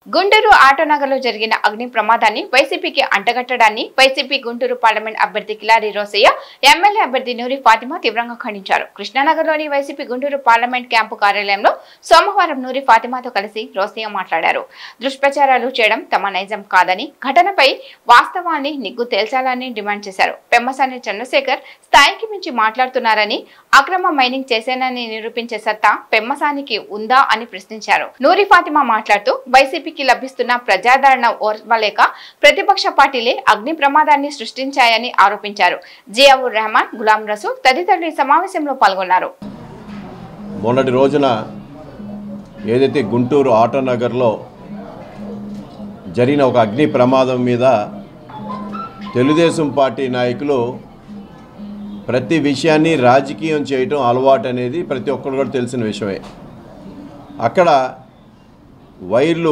గుంటూరు ఆటోనగర్లో జరిగిన అగ్ని ప్రమాదాన్ని వైసీపీకి అంటగట్టడాన్ని వైసీపీ గుంటూరు పార్లమెంట్ అభ్యర్థి కిలారి రోసయ్య ఎమ్మెల్యే అభ్యర్థి నూరి ఫాతిమా తీవ్రంగా ఖండించారు కృష్ణానగర్లోని వైసీపీ గుంటూరు పార్లమెంట్ క్యాంపు కార్యాలయంలో సోమవారం నూరి ఫాతిమాతో కలిసి రోసయ్య మాట్లాడారు దుష్ప్రచారాలు చేయడం తమ నైజం కాదని ఘటనపై వాస్తవాన్ని నిగ్గు తేల్చాలని డిమాండ్ చేశారు పెమ్మసాని చంద్రశేఖర్ స్థాయికి మించి మాట్లాడుతున్నారని అక్రమ మైనింగ్ చేశానని నిరూపించే సత్తా పెమ్మసానికి ఉందా అని ప్రశ్నించారు నూరి ఫాతిమా మాట్లాడుతూ వైసీపీకి లభిస్తున్న ప్రజాదరణ ఓర్వలేక ప్రతిపక్ష పార్టీలే అగ్ని ప్రమాదాన్ని సృష్టించాయని ఆరోపించారు జియావుర్ రెహమాన్ గులాం రసూల్ తదితరులు ఈ సమావేశంలో పాల్గొన్నారు మొన్నటి రోజున ఏదైతే గుంటూరు ఆటోనగర్లో జరిగిన ఒక అగ్ని ప్రమాదం మీద తెలుగుదేశం పార్టీ నాయకులు ప్రతి విషయాన్ని రాజకీయం చేయటం అలవాటు అనేది ప్రతి ఒక్కరు కూడా తెలిసిన విషయమే అక్కడ వైర్లు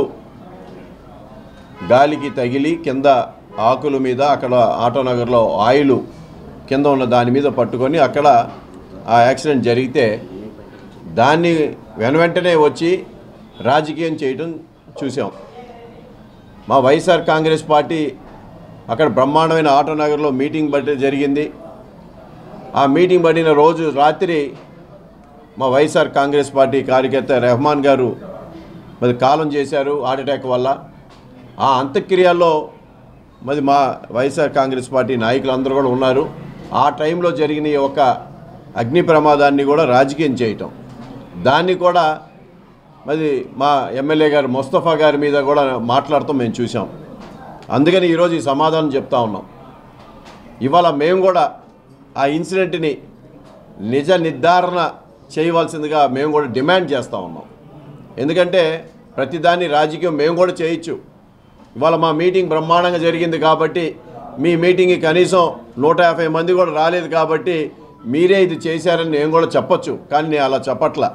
గాలికి తగిలి కింద ఆకుల మీద అక్కడ ఆటోనగర్లో ఆయిల్ కింద ఉన్న దాని మీద పట్టుకొని అక్కడ ఆ యాక్సిడెంట్ జరిగితే దాన్ని వెనవెంటనే వచ్చి రాజకీయం చేయటం చూసాం మా వైఎస్ఆర్ కాంగ్రెస్ పార్టీ అక్కడ బ్రహ్మాండమైన ఆటోనగర్లో మీటింగ్ బట్టి జరిగింది ఆ మీటింగ్ పడిన రోజు రాత్రి మా వైఎస్ఆర్ కాంగ్రెస్ పార్టీ కార్యకర్త రెహమాన్ గారు మరి కాలం చేశారు హార్ట్ అటాక్ వల్ల ఆ అంత్యక్రియల్లో మరి మా వైఎస్ఆర్ కాంగ్రెస్ పార్టీ నాయకులందరూ కూడా ఉన్నారు ఆ టైంలో జరిగిన ఈ ఒక అగ్ని ప్రమాదాన్ని కూడా రాజకీయం చేయటం దాన్ని కూడా మరి మా ఎమ్మెల్యే గారు ముస్తఫా గారి మీద కూడా మాట్లాడుతూ మేము చూసాం అందుకని ఈరోజు ఈ సమాధానం చెప్తా ఉన్నాం ఇవాళ మేము కూడా ఆ ఇన్సిడెంట్ని నిజ నిర్ధారణ చేయవలసిందిగా మేము కూడా డిమాండ్ చేస్తూ ఉన్నాం ఎందుకంటే ప్రతిదాన్ని రాజకీయం మేము కూడా చేయొచ్చు ఇవాళ మా మీటింగ్ బ్రహ్మాండంగా జరిగింది కాబట్టి మీ మీటింగ్కి కనీసం నూట యాభై మంది కూడా రాలేదు కాబట్టి మీరే ఇది చేశారని నేను కూడా చెప్పొచ్చు కానీ నేను అలా చెప్పట్లా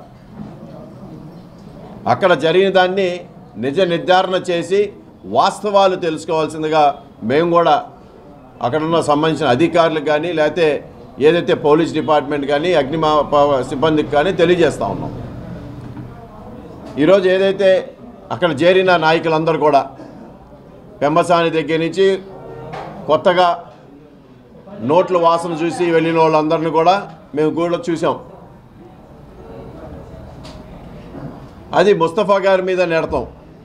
అక్కడ జరిగిన దాన్ని నిజ నిర్ధారణ చేసి వాస్తవాలు తెలుసుకోవాల్సిందిగా మేము కూడా అక్కడ ఉన్న సంబంధించిన అధికారులకు కానీ లేకపోతే ఏదైతే పోలీస్ డిపార్ట్మెంట్ కానీ అగ్నిమా ప- సిబ్బందికి కానీ తెలియజేస్తూ ఉన్నాం ఈరోజు ఏదైతే అక్కడ చేరిన నాయకులందరూ కూడా పెంబసాని దగ్గర నుంచి కొత్తగా నోట్ల వాసన చూసి వెళ్ళిన వాళ్ళందరినీ కూడా మేము కూడా చూసాం అది ముస్తఫా గారి మీద నెడతాం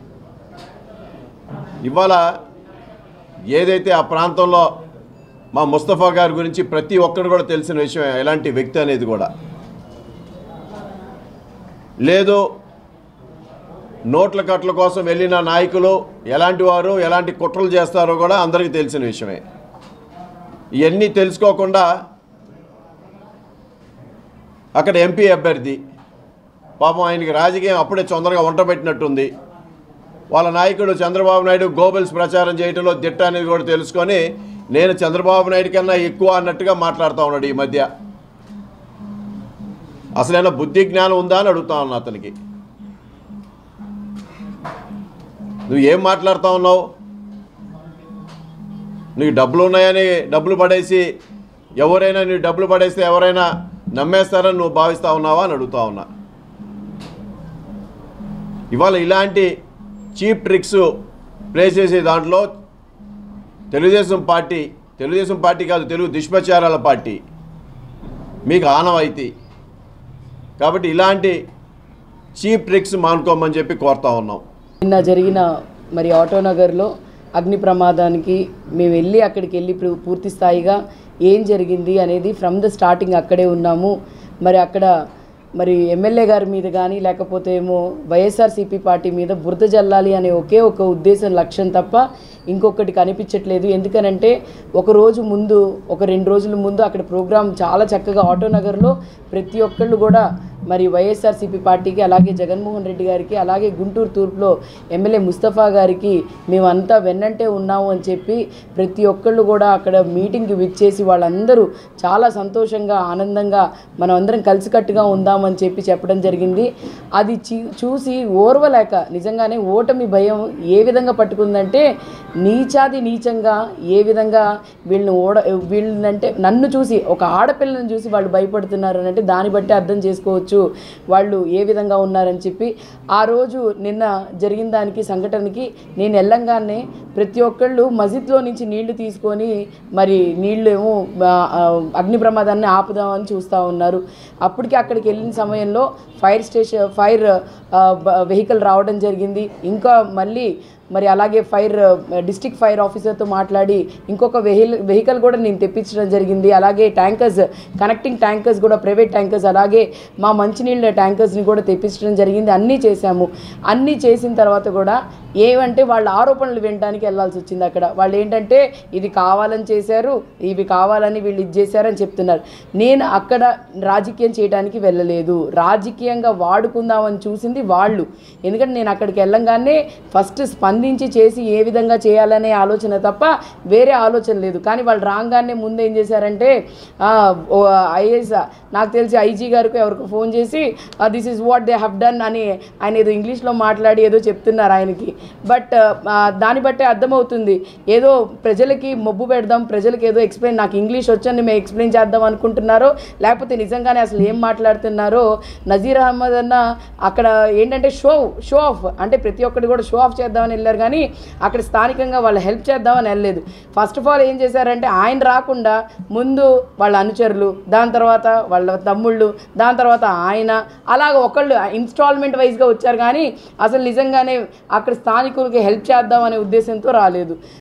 ఇవాళ ఏదైతే ఆ ప్రాంతంలో మా ముస్తఫా గారి గురించి ప్రతి ఒక్కరు కూడా తెలిసిన విషయం ఎలాంటి వ్యక్తి అనేది కూడా లేదు నోట్ల కట్ల కోసం వెళ్ళిన నాయకులు ఎలాంటి వారు ఎలాంటి కుట్రలు చేస్తారో కూడా అందరికీ తెలిసిన విషయమే ఇవన్నీ తెలుసుకోకుండా అక్కడ ఎంపీ అభ్యర్థి పాపం ఆయనకి రాజకీయం అప్పుడే తొందరగా వంటబెట్టినట్టుంది వాళ్ళ నాయకుడు చంద్రబాబు నాయుడు గోబెల్స్ ప్రచారం చేయడంలో దిట్ట అనేది కూడా తెలుసుకొని నేను చంద్రబాబు నాయుడు కన్నా ఎక్కువ అన్నట్టుగా మాట్లాడుతూ ఉన్నాడు ఈ మధ్య అసలైనా బుద్ధి జ్ఞానం ఉందా అని అడుగుతా ఉన్నా అతనికి నువ్వు ఏం మాట్లాడుతూ ఉన్నావు నీకు డబ్బులు ఉన్నాయని డబ్బులు పడేసి ఎవరైనా నీ డబ్బులు పడేస్తే ఎవరైనా నమ్మేస్తారని నువ్వు భావిస్తా ఉన్నావా అని అడుగుతా ఉన్నా ఇవాళ ఇలాంటి చీప్ ట్రిక్స్ ప్లే చేసే దాంట్లో తెలుగుదేశం పార్టీ తెలుగుదేశం పార్టీ కాదు తెలుగు దుష్ప్రచారాల పార్టీ మీకు ఆనవాయితీ కాబట్టి ఇలాంటి చీప్ ట్రిక్స్ మానుకోమని చెప్పి కోరుతా ఉన్నాం నిన్న జరిగిన మరి ఆటోనగర్లో అగ్ని ప్రమాదానికి మేము వెళ్ళి అక్కడికి వెళ్ళి పూ- పూర్తి స్థాయిగా ఏం జరిగింది అనేది ఫ్రమ్ ద స్టార్టింగ్ అక్కడే ఉన్నాము మరి అక్కడ మరి ఎమ్మెల్యే గారి మీద కానీ లేకపోతే ఏమో వైఎస్ఆర్సీపీ పార్టీ మీద బురద జల్లాలి అనే ఒకే ఒక ఉద్దేశం లక్ష్యం తప్ప ఇంకొకటి కనిపించట్లేదు ఎందుకనంటే ఒక రోజు ముందు ఒక రెండు రోజుల ముందు అక్కడ ప్రోగ్రాం చాలా చక్కగా ఆటోనగర్లో ప్రతి ఒక్కళ్ళు కూడా మరి వైఎస్ఆర్సీపీ పార్టీకి అలాగే జగన్మోహన్ రెడ్డి గారికి అలాగే గుంటూరు తూర్పులో ఎమ్మెల్యే ముస్తఫా గారికి మేమంతా వెన్నంటే ఉన్నాము అని చెప్పి ప్రతి ఒక్కళ్ళు కూడా అక్కడ మీటింగ్కి విచ్చేసి వాళ్ళందరూ చాలా సంతోషంగా ఆనందంగా మనం అందరం కలిసికట్టుగా ఉందామని చెప్పి చెప్పడం జరిగింది అది చీ- చూసి ఓర్వలేక నిజంగానే ఓటమి భయం ఏ విధంగా పట్టుకుందంటే నీచాది నీచంగా ఏ విధంగా వీళ్ళని ఓడ వీళ్ళనంటే నన్ను చూసి ఒక ఆడపిల్లని చూసి వాళ్ళు భయపడుతున్నారు అని అంటే దాన్ని బట్టి అర్థం చేసుకోవచ్చు చూసుకోవచ్చు వాళ్ళు ఏ విధంగా ఉన్నారని చెప్పి ఆ రోజు నిన్న జరిగిన దానికి సంఘటనకి నేను వెళ్ళంగానే ప్రతి ఒక్కళ్ళు మస్జిద్లో నుంచి నీళ్లు తీసుకొని మరి నీళ్ళు ఏమో ఆ, ఆ, అగ్ని ప్రమాదాన్ని ఆపుదామని చూస్తూ ఉన్నారు అప్పటికి అక్కడికి వెళ్ళిన సమయంలో ఫైర్ స్టేషన్ ఫైర్ వెహికల్ రావడం జరిగింది ఇంకా మళ్ళీ మరి అలాగే ఫైర్ డిస్టిక్ ఫైర్ ఆఫీసర్తో మాట్లాడి ఇంకొక వెహిల్ వెహికల్ కూడా నేను తెప్పించడం జరిగింది అలాగే ట్యాంకర్స్ కనెక్టింగ్ ట్యాంకర్స్ కూడా ప్రైవేట్ ట్యాంకర్స్ అలాగే మా మంచినీళ్ళ ట్యాంకర్స్ని కూడా తెప్పించడం జరిగింది అన్నీ చేశాము అన్నీ చేసిన తర్వాత కూడా ఏమంటే వాళ్ళ ఆరోపణలు వినడానికి వెళ్ళాల్సి వచ్చింది అక్కడ వాళ్ళు ఏంటంటే ఇది కావాలని చేశారు ఇవి కావాలని వీళ్ళు ఇది చేశారని చెప్తున్నారు నేను అక్కడ రాజకీయం చేయడానికి వెళ్ళలేదు రాజకీయంగా వాడుకుందామని చూసింది వాళ్ళు ఎందుకంటే నేను అక్కడికి వెళ్ళంగానే ఫస్ట్ స్పందించి చేసి ఏ విధంగా చేయాలనే ఆలోచన తప్ప వేరే ఆలోచన లేదు కానీ వాళ్ళు రాగానే ముందు ఏం చేశారంటే ఐఏఎస్ నాకు తెలిసి ఐజీ గారికి ఎవరికి ఫోన్ చేసి this is what they have done అని ఆయన ఏదో ఇంగ్లీష్లో మాట్లాడి ఏదో చెప్తున్నారు ఆయనకి బట్ దాన్ని బట్టే అర్థమవుతుంది ఏదో ప్రజలకి మొబ్బు పెడదాం ప్రజలకి ఏదో ఎక్స్ప్లెయిన్ నాకు ఇంగ్లీష్ వచ్చని మేము ఎక్స్ప్లెయిన్ చేద్దాం అనుకుంటున్నారో లేకపోతే నిజంగానే అసలు ఏం మాట్లాడుతున్నారో నజీర్ అహ్మద్ అన్న అక్కడ ఏంటంటే షో షో ఆఫ్ అంటే ప్రతి ఒక్కటి కూడా షో ఆఫ్ చేద్దామని వెళ్ళారు కానీ అక్కడ స్థానికంగా వాళ్ళు హెల్ప్ చేద్దామని వెళ్ళలేదు ఫస్ట్ ఆఫ్ ఆల్ ఏం చేశారంటే ఆయన రాకుండా ముందు వాళ్ళ అనుచరులు దాని తర్వాత వాళ్ళ తమ్ముళ్ళు దాని తర్వాత ఆయన అలాగ ఒకళ్ళు ఇన్స్టాల్మెంట్ వైజ్గా వచ్చారు కానీ అసలు నిజంగానే అక్కడ స్థానికులకి హెల్ప్ చేద్దాం అనే ఉద్దేశంతో రాలేదు